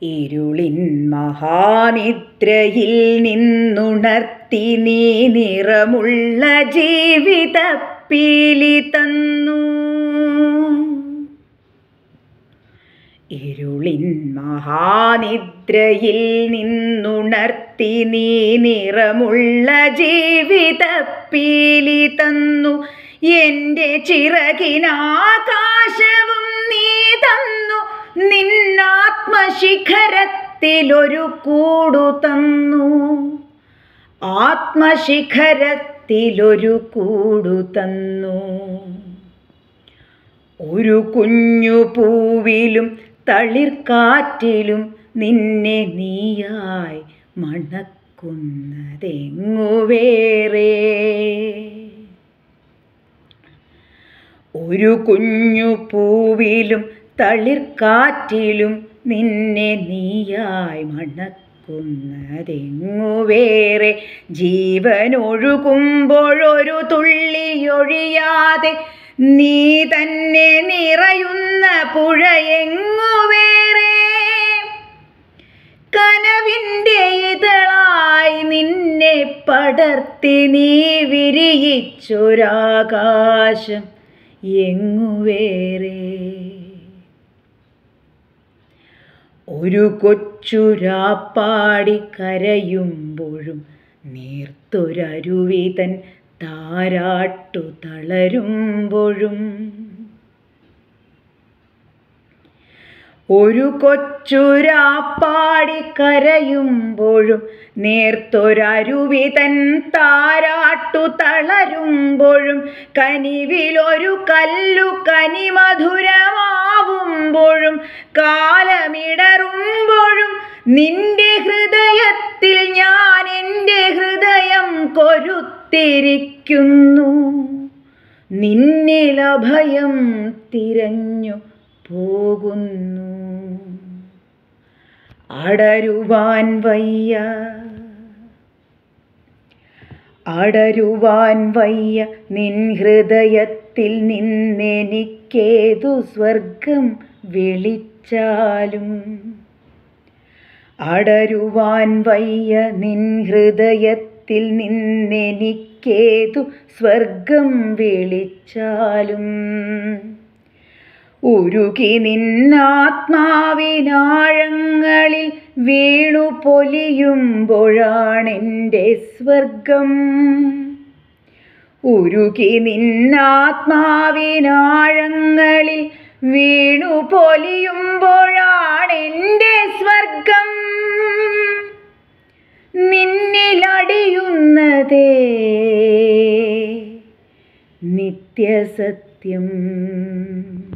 ഇരുളിൻ മഹാനിദ്രയിൽ നിന്നുണർത്തി നീ നിറമുള്ള ജീവിത പീലി തന്നു ഇരുളിൻ മഹാനിദ്രയിൽ നിന്നുണർത്തി നീ നിറമുള്ള ജീവിത പീലി തന്നു എൻ്റെ ചിറകിനാകാശവും നീ തന്നു നിന്നാത്മശിഖരത്തിലൊരു കൂടു തന്നു ആത്മശിഖരത്തിലൊരു കൂടു തന്നു ഒരു കുഞ്ഞു പൂവിലും തളിർക്കാറ്റിലും നിന്നെ നീയായി മണക്കുന്നതെങ്ങു വേറെ ഒരു കുഞ്ഞു പൂവിലും തളിർക്കാറ്റിലും നിന്നെ നീയായി മണക്കുന്നതെങ്ങു വേറെ ജീവനൊഴുകുമ്പോഴൊരു തുള്ളിയൊഴിയാതെ നീ തന്നെ നിറയുന്ന പുഴയെങ്ങു വേറെ കനവിൻ്റെ ഇതളായി നിന്നെ പടർത്തി നീ വിരിയിച്ചൊരാകാശം എങ്ങു വേറെ ഒരു കൊച്ചുരാപ്പാടി കരയുമ്പോഴും നേർത്തൊരരുവിതൻ താരാട്ടു തളരുമ്പോഴും ഒരു കൊച്ചുരാപ്പാടി കരയുമ്പോഴും നേർത്തൊരരുവിതൻ താരാട്ടു തളരുമ്പോഴും കനിവിലൊരു കല്ലു കനിമധുരമാവുമ്പോഴും കാലമിടറുമ്പോഴും നിന്റെ ഹൃദയത്തിൽ ഞാൻ എൻ്റെ ഹൃദയം കൊരുത്തിരിക്കുന്നു നിന്നിലഭയം തിരഞ്ഞു പോകുന്നു അടരുവാൻ വയ്യ അടരുവാൻ വയ്യ നിൻ ഹൃദയത്തിൽ നിന്നെനിക്കേതു സ്വർഗം വിളിച്ചാലും അടരുവാൻ വയ്യ നിൻ ഹൃദയത്തിൽ നിന്നെനിക്കേതു സ്വർഗം വിളിച്ചാലും ഉരുകി നിന്നാത്മാവിനാഴങ്ങളിൽ വീണു പൊലിയുമ്പോഴാണെൻ്റെ സ്വർഗം ഉരുകി നിന്നാത്മാവിനാഴങ്ങളിൽ വീണു പൊലിയുമ്പോഴാണെൻ്റെ സ്വർഗം നിന്നിലടിയുന്നതേ നിത്യസത്യം